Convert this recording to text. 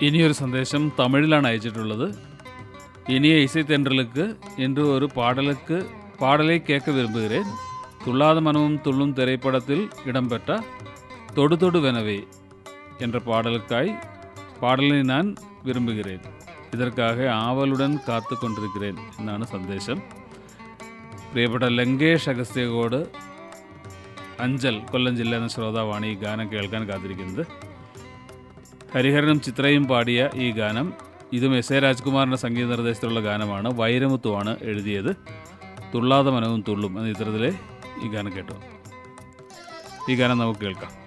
இனியொரு சந்தேசம் தமிழிലാണ് அயச்சிட்டுள்ளது இனிய இசை தென்றலுக்கு இன்று ஒரு பாடலுக்கு பாடலை கேட்க விரும்புகிறேன் துள்ளாத மனமும் துள்ளும் திரைப்படத்தில் இடம்பெற்ற தொடு தொடு வெனவே என்ற பாடலுக்காய் பாடலை நான் വിരുമ്പുகிறேன் இதற்காக ആവലുടൻ കാത്തു കൊണ്ടിരിக்கிறேൻ എന്നാണ് സന്ദേശം പ്രിയപ്പെട്ട ലങ്കേഷ് അഗസ്ത്യകോട് അഞ്ചൽ കൊല്ലം ജില്ല എന്ന ശ്രോതാവാണ് ഈ ഗാനം കേൾക്കാൻ കാത്തിരിക്കുന്നത് ഹരിഹരനും ചിത്രയും പാടിയ ഈ ഗാനം ഇതും എസ് എ രാജ്കുമാറിൻ്റെ സംഗീത നിർദ്ദേശത്തിലുള്ള ഗാനമാണ് വൈരമുത്തുവാണ് എഴുതിയത് തുള്ളാതെ മനവും തുള്ളും എന്ന ചിത്രത്തിലെ ഈ ഗാനം കേട്ടു ഈ ഗാനം നമുക്ക് കേൾക്കാം